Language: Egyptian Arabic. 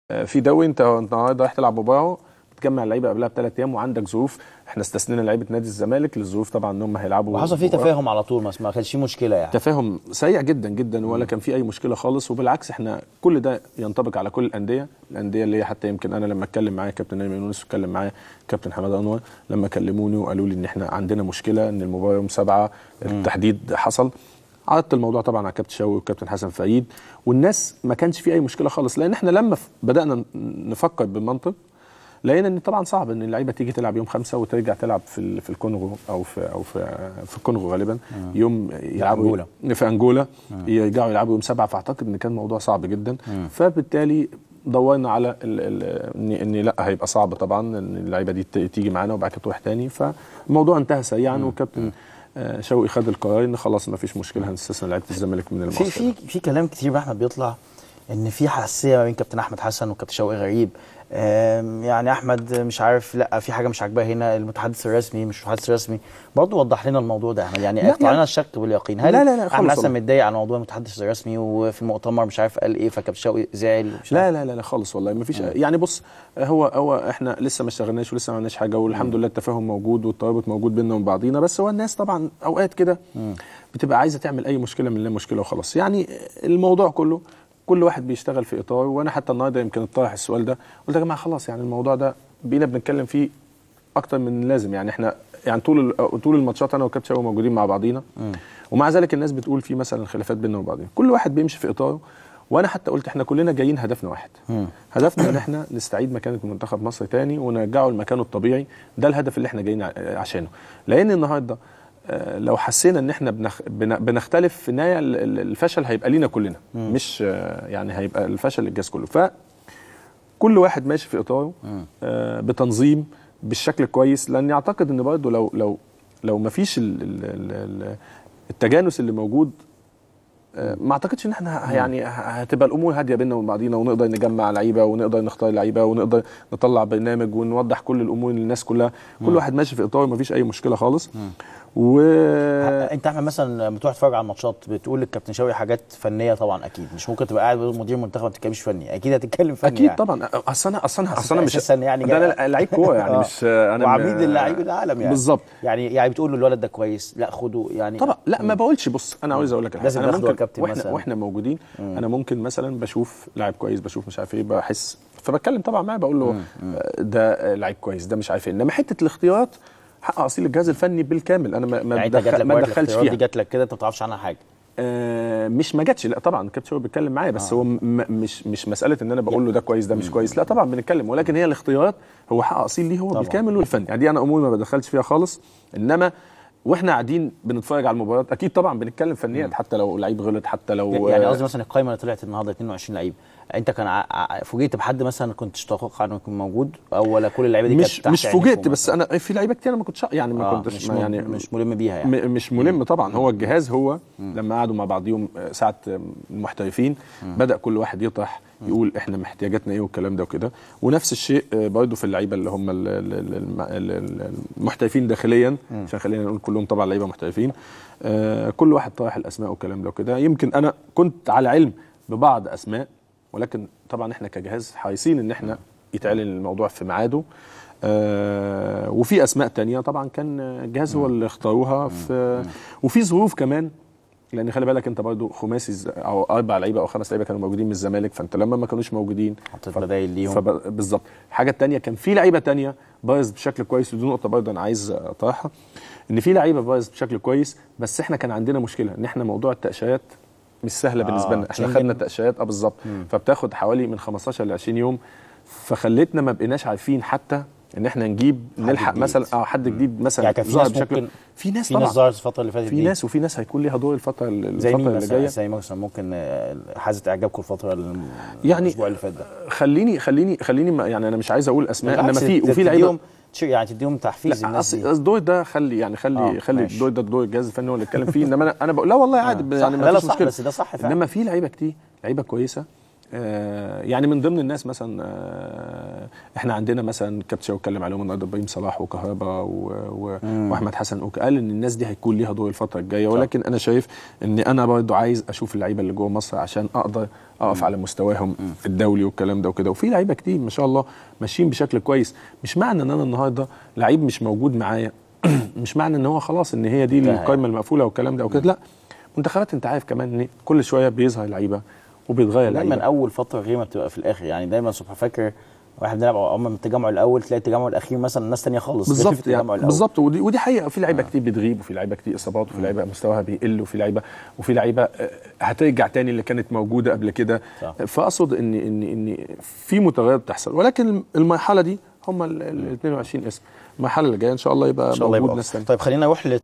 آه، في دوري انت انت النهارده رايح تلعب مباراه بتجمع اللعيبه قبلها بثلاث ايام وعندك ظروف احنا استثنينا لعيبه نادي الزمالك للظروف طبعا ان هم هيلعبوا وحصل فيه مباراة. تفاهم على طول ما ما كانش فيه مشكله يعني تفاهم سيء جدا جدا ولا كان في اي مشكله خالص وبالعكس احنا كل ده ينطبق على كل الانديه الانديه اللي هي حتى يمكن انا لما اتكلم معايا كابتن نايم يونس واتكلم معايا كابتن حماد انور لما كلموني وقالوا لي ان احنا عندنا مشكله ان المباراه يوم سبعة التحديد حصل عرضت الموضوع طبعا على كابتن شوقي وكابتن حسن فريد والناس ما كانش في اي مشكله خالص لان احنا لما ف- بدانا نفكر بالمنطق لقينا ان طبعا صعب ان اللعيبه تيجي تلعب يوم خمسة وترجع تلعب في ال- في الكونغو او في او في في الكونغو غالبا يوم يلعبوا أنجولا. في انجولا يرجعوا يلعبوا يوم سبعة فاعتقد ان كان الموضوع صعب جدا فبالتالي دورنا على ال ال ان ان لا هيبقى صعب طبعا ان اللعيبه دي ت- تيجي معانا وبعد كده تروح تاني فالموضوع انتهى سريعا وكابتن آه، شوقي خد القرار ان خلاص ما فيش مشكله هنستثنى لعيبه الزمالك من في المعسكر في في كلام كتير بقى احمد بيطلع ان في حساسيه ما بين كابتن احمد حسن وكابتن شوقي غريب آم، يعني احمد مش عارف لا في حاجه مش عاجباه هنا المتحدث الرسمي مش المتحدث الرسمي برضه وضح لنا الموضوع ده يا احمد يعني لا، اطلع لا. لنا الشك باليقين هل لا، لا، لا، خالص احمد حسن والله. متضايق على موضوع المتحدث الرسمي وفي المؤتمر مش عارف قال ايه فكابتن شوقي زعل مش لا لا لا لا خالص والله ما فيش يعني بص هو هو احنا لسه ما اشتغلناش ولسه ما عملناش حاجه والحمد لله التفاهم موجود والترابط موجود بيننا وبين بعضينا بس هو الناس طبعا اوقات كده بتبقى عايزه تعمل اي مشكله من لا مشكله وخلاص يعني الموضوع كله كل واحد بيشتغل في اطار وانا حتى النهارده يمكن اطرح السؤال ده قلت يا جماعه خلاص يعني الموضوع ده بقينا بنتكلم فيه اكتر من لازم يعني احنا يعني طول ال- طول الماتشات انا وكابتن شوقي موجودين مع بعضينا ومع ذلك الناس بتقول في مثلا خلافات بيننا وبعضينا كل واحد بيمشي في اطاره وانا حتى قلت احنا كلنا جايين هدفنا واحد هدفنا ان احنا نستعيد مكانه منتخب مصر تاني ونرجعه لمكانه الطبيعي ده الهدف اللي احنا جايين ع- عشانه لان النهارده آه، لو حسينا ان احنا بنخ... بن- بنختلف في النهايه ال- ال- الفشل هيبقى لينا كلنا مش آه، يعني هيبقى الفشل للجهاز كله ف كل واحد ماشي في اطاره آه بتنظيم بالشكل الكويس لاني اعتقد ان برضه لو لو لو ما فيش ال- ال- ال- ال- التجانس اللي موجود آه، ما اعتقدش ان احنا ه- يعني ه- هتبقى الامور هاديه بيننا وبين بعضينا ونقدر نجمع لعيبه ونقدر نختار لعيبه ونقدر نطلع برنامج ونوضح كل الامور للناس كلها كل واحد ماشي في اطاره ما فيش اي مشكله خالص و انت احمد مثلا لما تروح تتفرج على الماتشات بتقول للكابتن شوقي حاجات فنيه طبعا اكيد مش ممكن تبقى قاعد مدير منتخب ما تتكلمش فني اكيد هتتكلم فني اكيد يعني. طبعا اصل انا اصل انا أصل اصل انا مش أساساً يعني ده جاي- انا لعيب كوره يعني آه. مش انا وعميد اللاعب العالم يعني بالظبط يعني يعني بتقول له الولد ده كويس لا خده يعني طبعا لا ما بقولش بص انا عاوز اقول لك على لازم حاجة. انا ناخده يا ممكن كابتن واحنا مثلاً. واحنا موجودين انا ممكن مثلا بشوف لاعب كويس بشوف مش عارف ايه بحس فبتكلم طبعا معاه بقول له آه، ده آه، لعيب كويس ده مش عارف ايه انما حته الاختيارات حق اصيل الجهاز الفني بالكامل انا ما ما, يعني انت جات بدخل لك ما ورقة ادخلش الاختيارات دي فيها جات لك كده انت ما تعرفش عنها حاجه آه مش ما جاتش لا طبعا كابتن شوقي بيتكلم معايا بس هو م مش مش مساله ان انا بقول له ده كويس ده مش كويس لا طبعا بنتكلم ولكن هي الاختيارات هو حق اصيل ليه هو طبعاً. بالكامل والفني يعني دي انا امور ما بدخلش فيها خالص انما واحنا قاعدين بنتفرج على المباريات اكيد طبعا بنتكلم فنيات حتى لو لعيب غلط حتى لو يعني قصدي مثلا القائمه اللي طلعت النهارده 22 لعيب انت كان ع- ع- فوجئت بحد مثلا كنتش تتوقع انه يكون موجود او ولا كل اللعيبه دي كانت مش تحت مش عينيكم فوجئت مثلاً؟ بس انا في لعيبه كتير انا ما كنتش يعني ما آه، كنتش مش ما مل- يعني مش ملم بيها يعني م- مش ملم طبعا هو الجهاز هو لما قعدوا مع بعضيهم آه، ساعه آه، المحترفين بدا كل واحد يطرح يقول احنا احتياجاتنا ايه والكلام ده وكده ونفس الشيء آه، برضه في اللعيبه اللي هم ال- ال- ال- الم- ال- ال- المحترفين داخليا عشان خلينا نقول كلهم طبعا لعيبه محترفين آه، كل واحد طرح الاسماء والكلام ده وكده يمكن انا كنت على علم ببعض اسماء ولكن طبعا احنا كجهاز حريصين ان احنا يتعلن الموضوع في ميعاده آه وفي اسماء تانية طبعا كان الجهاز هو اللي اختاروها في وفي ظروف كمان لان خلي بالك انت برضو خماسي ز- او اربع لعيبه او خمس لعيبه كانوا موجودين من الزمالك فانت لما ما كانوش موجودين حطيت بدايل ليهم فب- بالظبط الحاجه الثانيه كان في لعيبه تانية بايظ بشكل كويس ودي نقطه برضه انا عايز اطرحها ان في لعيبه بايظ بشكل كويس بس احنا كان عندنا مشكله ان احنا موضوع التاشيرات مش سهله آه، بالنسبه لنا احنا شنجن. خدنا تاشيرات اه بالظبط فبتاخد حوالي من 15 ل 20 يوم فخلتنا ما بقيناش عارفين حتى ان احنا نجيب نلحق جديد. مثلا اه حد جديد مثلا يعني كان في ظهر ناس بشكل ممكن في ناس في طبعا ناس ظهرت الفتره اللي فاتت في دي. ناس وفي ناس هيكون ليها دور الفتره ال- زي الفتره مين اللي مثلا جايه زي مثلا ممكن آه، حازت اعجابكم الفتره الم- يعني الاسبوع اللي فات ده خليني خليني خليني ما- يعني انا مش عايز اقول اسماء انما بالعكس، في ت- وفي لعيبه تديهم- تش- يعني تديهم تحفيز لا الناس دي أصل الدور ده خلي يعني خلي آه، خلي ماشي. الدور ده دور الجهاز الفني هو اللي يتكلم فيه انما انا انا بقول لا والله عادي آه، يعني صح. ما لا، لا، فيش صح، مشكله بس ده صح فعلا. انما في لعيبه كتير لعيبه كويسه آه، يعني من ضمن الناس مثلا آه، احنا عندنا مثلا كابتن شوقي اتكلم عليهم النهارده ابراهيم صلاح وكهربا و- و- واحمد حسن اوك قال ان الناس دي هيكون ليها دور الفتره الجايه ولكن انا شايف ان انا برضو عايز اشوف اللعيبه اللي جوه مصر عشان اقدر اقف على مستواهم الدولي والكلام ده وكده وفي لعيبه كتير ما شاء الله ماشيين بشكل كويس مش معنى ان انا النهارده لعيب مش موجود معايا مش معنى ان هو خلاص ان هي دي انتهى. القائمه المقفوله والكلام ده وكده لا منتخبات انت عارف كمان ان كل شويه بيظهر لعيبه وبيتغير دايما لعيبه اول فتره غير ما بتبقى في الاخر يعني دايما صبح فاكر واحد بنلعب اما من التجمع الاول تلاقي التجمع الاخير مثلا ناس تانية خالص غير في بالظبط التجمع يعني الأول. بالظبط ودي, ودي حقيقه في لعيبه كتير بتغيب وفي لعيبه كتير اصابات وفي لعيبه مستواها بيقل وفي لعيبه وفي لعيبه آه، هترجع تاني اللي كانت موجوده قبل كده صح. فاقصد ان ان ان في متغيرات بتحصل ولكن المرحله دي هم ال ال- 22 اسم المرحله اللي جايه ان شاء الله يبقى ان شاء الله موجود يبقى ناس أكتر. تانية طيب خلينا نروح